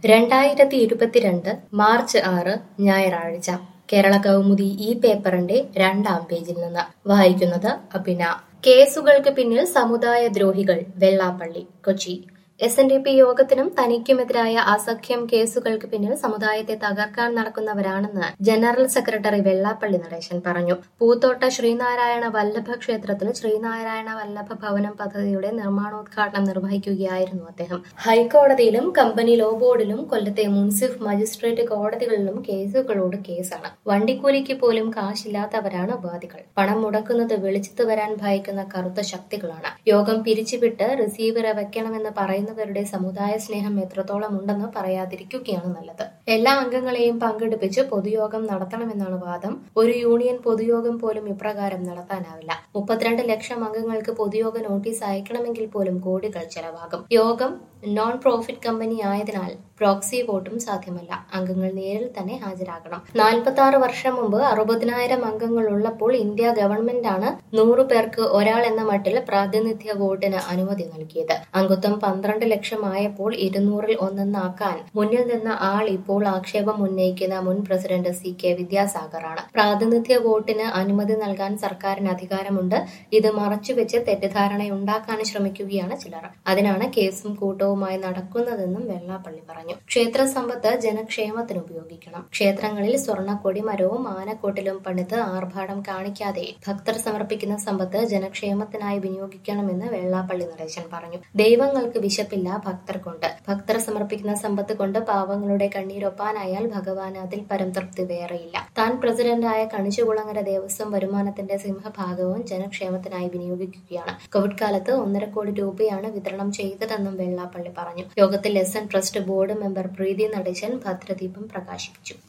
രണ്ടായിരത്തി ഇരുപത്തിരണ്ട് മാർച്ച് ആറ് ഞായറാഴ്ച കേരള കൗമുദി ഈ പേപ്പറിന്റെ രണ്ടാം പേജിൽ നിന്ന് വായിക്കുന്നത് അഭിന കേസുകൾക്ക് പിന്നിൽ സമുദായ ദ്രോഹികൾ Vellappally Kochi S N D P യോഗത്തിനും തനിക്കുമെതിരായ അസഖ്യം കേസുകൾക്ക് പിന്നിൽ സമുദായത്തെ തകർക്കാൻ നടക്കുന്നവരാണെന്ന് ജനറൽ സെക്രട്ടറി വെള്ളാപ്പള്ളി നടേശൻ പറഞ്ഞു പൂത്തോട്ട ശ്രീനാരായണ വല്ലഭ ക്ഷേത്രത്തിൽ ശ്രീനാരായണ വല്ലഭ ഭവനം പദ്ധതിയുടെ നിർമ്മാണോദ്ഘാടനം നിർവഹിക്കുകയായിരുന്നു അദ്ദേഹം ഹൈക്കോടതിയിലും കമ്പനി ലോ ബോർഡിലും കൊല്ലത്തെ മുൻസിഫ് മജിസ്ട്രേറ്റ് കോടതികളിലും കേസുകളോട് കേസാണ് വണ്ടിക്കൂലിക്ക് പോലും കാശില്ലാത്തവരാണ് വാദികൾ പണം മുടക്കുന്നത് വെളിച്ചത്ത് വരാൻ ഭയക്കുന്ന കറുത്ത ശക്തികളാണ് യോഗം പിരിച്ചുവിട്ട് റിസീവറെ വെക്കണമെന്ന് പറയുന്നവരുടെ സമുദായ സ്നേഹം എത്രത്തോളം ഉണ്ടെന്ന് പറയാതിരിക്കുകയാണ് നല്ലത് എല്ലാ അംഗങ്ങളെയും പങ്കെടുപ്പിച്ച് പൊതുയോഗം നടത്തണമെന്നാണ് വാദം ഒരു യൂണിയൻ പൊതുയോഗം പോലും ഇപ്രകാരം നടത്താനാവില്ല മുപ്പത്തിരണ്ട് ലക്ഷം അംഗങ്ങൾക്ക് പൊതുയോഗ നോട്ടീസ് അയക്കണമെങ്കിൽ പോലും കോടികൾ ചെലവാകും യോഗം നോൺ പ്രോഫിറ്റ് കമ്പനി ആയതിനാൽ പ്രോക്സി വോട്ടും സാധ്യമല്ല അംഗങ്ങൾ നേരിൽ തന്നെ ഹാജരാകണം നാൽപ്പത്തി ആറ് വർഷം മുമ്പ് അറുപതിനായിരം അംഗങ്ങൾ ഉള്ളപ്പോൾ ഇന്ത്യ ഗവൺമെന്റാണ് നൂറു പേർക്ക് ഒരാൾ എന്ന മട്ടിൽ പ്രാതിനിധ്യ വോട്ടിന് അനുമതി നൽകിയത് അംഗത്വം പന്ത്രണ്ട് ലക്ഷം ആയപ്പോൾ ഇരുന്നൂറിൽ ഒന്നെന്നാക്കാൻ മുന്നിൽ നിന്ന ആൾ ഇപ്പോൾ ആക്ഷേപം ഉന്നയിക്കുന്ന മുൻ പ്രസിഡന്റ് സി കെ വിദ്യാസാഗറാണ് പ്രാതിനിധ്യ വോട്ടിന് അനുമതി നൽകാൻ സർക്കാരിന് അധികാരമുണ്ട് ഇത് മറച്ചുവെച്ച് തെറ്റിദ്ധാരണയുണ്ടാക്കാൻ ശ്രമിക്കുകയാണ് ചിലർ അതിനാണ് കേസും കൂട്ടവുമായി നടക്കുന്നതെന്നും വെള്ളാപ്പള്ളി പറഞ്ഞു ക്ഷേത്ര സമ്പത്ത് ജനക്ഷേമത്തിന് ഉപയോഗിക്കണം ക്ഷേത്രങ്ങളിൽ സ്വർണ്ണ കൊടിമരവും ആനക്കോട്ടിലും പണിത് ആർഭാടം കാണിക്കാതെ ഭക്തർ സമർപ്പിക്കുന്ന സമ്പത്ത് ജനക്ഷേമത്തിനായി വിനിയോഗിക്കണമെന്ന് വെള്ളാപ്പള്ളി നടേശൻ പറഞ്ഞു ദൈവങ്ങൾക്ക് വിശപ്പില്ല ഭക്തർക്കുണ്ട് ഭക്തർ സമർപ്പിക്കുന്ന സമ്പത്ത് കൊണ്ട് പാവങ്ങളുടെ കണ്ണീരൊപ്പാനായാൽ ഭഗവാൻ അതിൽ പരം തൃപ്തി വേറെയില്ല താൻ പ്രസിഡന്റായ കണിച്ചുകുളങ്ങര ദേവസ്വം വരുമാനത്തിന്റെ സിംഹഭാഗവും ജനക്ഷേമത്തിനായി വിനിയോഗിക്കുകയാണ് കോവിഡ് കാലത്ത് ഒന്നര കോടി രൂപയാണ് വിതരണം ചെയ്തതെന്നും വെള്ളാപ്പള്ളി പറഞ്ഞു യോഗത്തിൽ S N trust board member Preethi Natesan ഭദ്രദീപം പ്രകാശിപ്പിച്ചു